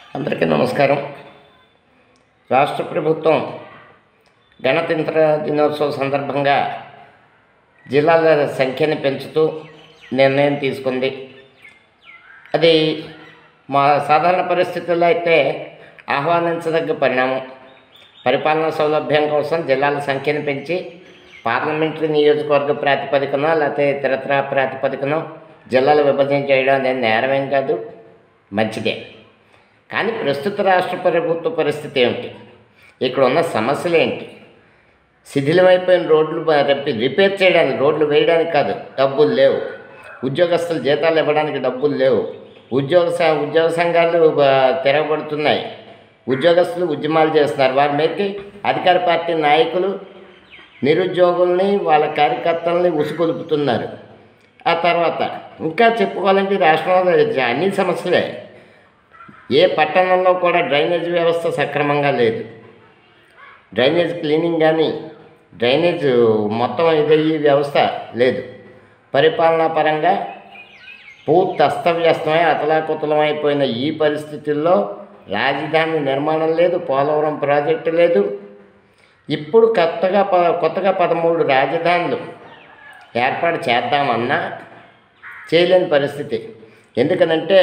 అందరికీ నమస్కారం రాష్ట్ర ప్రభుత్వం గణతంత్ర దినోత్సవం సందర్భంగా జిల్లాల సంఖ్యని పెంచుతూ నిర్ణయం తీసుకుంది అది మా సాధారణ పరిస్థితుల్లో అయితే ఆహ్వానించదగ్గ పరిణామం పరిపాలనా సౌలభ్యం కోసం జిల్లాల సంఖ్యను పెంచి పార్లమెంటరీ నియోజకవర్గ ప్రాతిపదికన లేకపోతే ఇతరత్ర ప్రాతిపదికన జిల్లాలు విభజన చేయడం అనేది నేరమేం కాదు మంచిదే కానీ ప్రస్తుత రాష్ట్ర ప్రభుత్వ పరిస్థితి ఏమిటి ఇక్కడ ఉన్న సమస్యలు ఏంటి శిథిలమైపోయిన రోడ్లు బ- రిపే- రిపేర్ చేయడానికి రోడ్లు వేయడానికి కాదు డబ్బులు లేవు ఉద్యోగస్తులు జీతాలు ఇవ్వడానికి డబ్బులు లేవు ఉద్యోగ స- ఉద్యోగ సంఘాలు బ- తిరగబడుతున్నాయి ఉద్యోగస్తులు ఉద్యమాలు చేస్తున్నారు వారి మీదకి అధికార పార్టీ నాయకులు నిరుద్యోగుల్ని వాళ్ళ కార్యకర్తల్ని ఉసుగొలుపుతున్నారు ఆ తర్వాత ఇంకా చెప్పుకోవాలంటే ఈ రాష్ట్రంలో అన్ని సమస్యలే ఏ పట్టణంలో కూడా డ్రైనేజ్ వ్యవస్థ సక్రమంగా లేదు డ్రైనేజ్ క్లీనింగ్ కానీ డ్రైనేజ్ మొత్తం ఇదయ్యే వ్యవస్థ లేదు పరిపాలనా పరంగా పూర్తి అస్తవ్యస్తమై అతలాకుతలమైపోయిన ఈ పరిస్థితుల్లో రాజధాని నిర్మాణం లేదు పోలవరం ప్రాజెక్టు లేదు ఇప్పుడు కొత్తగా ప కొత్తగా పదమూడు రాజధానులు ఏర్పాటు చేద్దామన్నా చేయలేని పరిస్థితి ఎందుకనంటే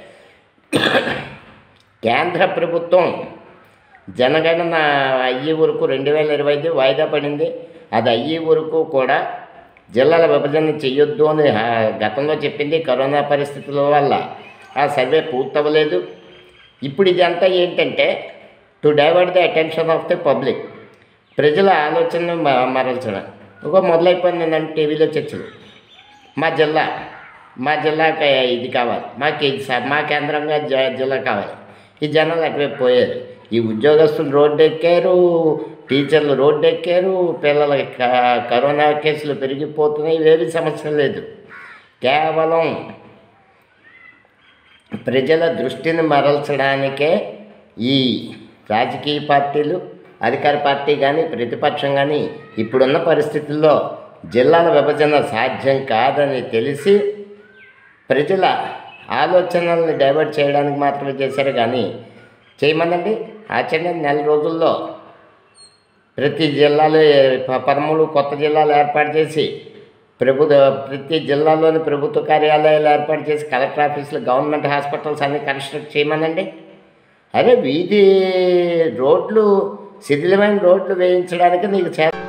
కేంద్ర ప్రభుత్వం జనగణన అయ్యే వరకు రెండు వేల ఇరవై ఐదు వాయిదా పడింది అది అయ్యే వరకు కూడా జిల్లాల విభజన చెయ్యొద్దు అని ఆ, గతంలో చెప్పింది కరోనా పరిస్థితుల వల్ల ఆ సర్వే పూర్తవ్వలేదు ఇప్పుడు ఇదంతా ఏంటంటే to divert the attention of the public ప్రజల ఆలోచనను మ- మరల్చడం ఒక మొదలైపోయింది ఏంటంటే టీవీలో చర్చలు మా జిల్లా మా జిల్లాకి ఇది కావాలి మాకు ఇది స- మా కేంద్రంగా జ జిల్లా కావాలి ఈ జనాలు అటువైపు పోయారు ఈ ఉద్యోగస్తులు రోడ్డు ఎక్కారు టీచర్లు రోడ్డు ఎక్కారు పిల్లలకి క- కరోనా కేసులు పెరిగిపోతున్నాయి ఇవేవి సమస్య లేదు కేవలం ప్రజల దృష్టిని మరల్చడానికే ఈ రాజకీయ పార్టీలు అధికార పార్టీ కానీ ప్రతిపక్షం కానీ ఇప్పుడున్న పరిస్థితుల్లో జిల్లాల విభజన సాధ్యం కాదని తెలిసి ప్రజల ఆలోచనల్ని డైవర్ట్ చేయడానికి మాత్రమే చేశారు కానీ చేయమనండి ఆచరణ నెల రోజుల్లో ప్రతి జిల్లాలో ఏ- ప- పదమూడు కొత్త జిల్లాలు ఏర్పాటు చేసి ప్రభుత్వ ప్రతి జిల్లాలోని ప్రభుత్వ కార్యాలయాలు ఏర్పాటు చేసి కలెక్టర్ ఆఫీసులు గవర్నమెంట్ హాస్పిటల్స్ అన్ని కన్స్ట్రక్ట్ చేయమనండి అరే వీధి రోడ్లు శిథిలమైన రోడ్లు వేయించడానికి నీకు చే